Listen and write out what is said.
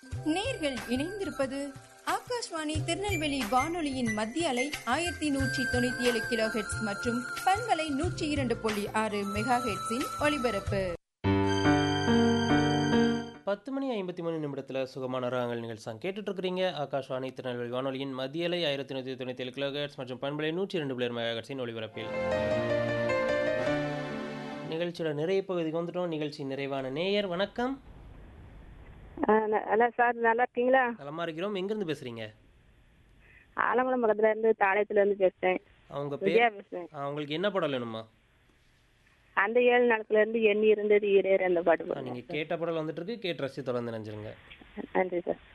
நேர்கள் இணைந்திருப்பது ஆகாஷ்வாணி திருநெல்வேலி வானொலியின் மத்திய அலை ஆயிரத்தி நூற்றி தொண்ணூத்தி ஏழு கிலோ ஹெட்ஸ் மற்றும் பண்பலை நூற்றி இரண்டு புள்ளி ஆறு மெகா ஹெட்ஸின் ஒலிபரப்பு பத்து மணி ஐம்பத்தி மூணு நிமிடத்தில் சுகமான ராகங்கள் நிகழ்ச்சி கேட்டுட்டு இருக்கிறீங்க ஆகாஷ்வாணி திருநெல்வேலி வானொலியின் மத்தியலை ஆயிரத்தி நூற்றி தொண்ணூற்றி ஏழு கிலோஹெட்ஸ் மற்றும் பண்பலை நூற்றி ரெண்டு பிளேர் மெகாஹெட்ஸின் ஒளிபரப்பில் நிகழ்ச்சியோட நிறைய பகுதிக்கு வந்துட்டோம் நிகழ்ச்சி நிறைவான நேயர் வணக்கம் ஹலோ சார் நல்லா இருக்கீங்களா நலமா இருக்கிறோம் எங்கேருந்து பேசுறீங்க ஆலங்குளம் பக்கத்துல இருந்து தாளையத்துல இருந்து பேசுறேன் அவங்க விஜயா பேர் பேசுறேன் அவங்களுக்கு என்ன படம் வேணுமா அந்த ஏழு நாட்கள்ல இருந்து எண்ணி இருந்தது ஈரேர் அந்த பாட்டு ஆ, போடுங்க நீங்க கேட்ட படம் வந்துட்டு இருக்கு கேட்டு ரசி தொடர்ந்து நினைஞ்சிருங்க நன்றி சார்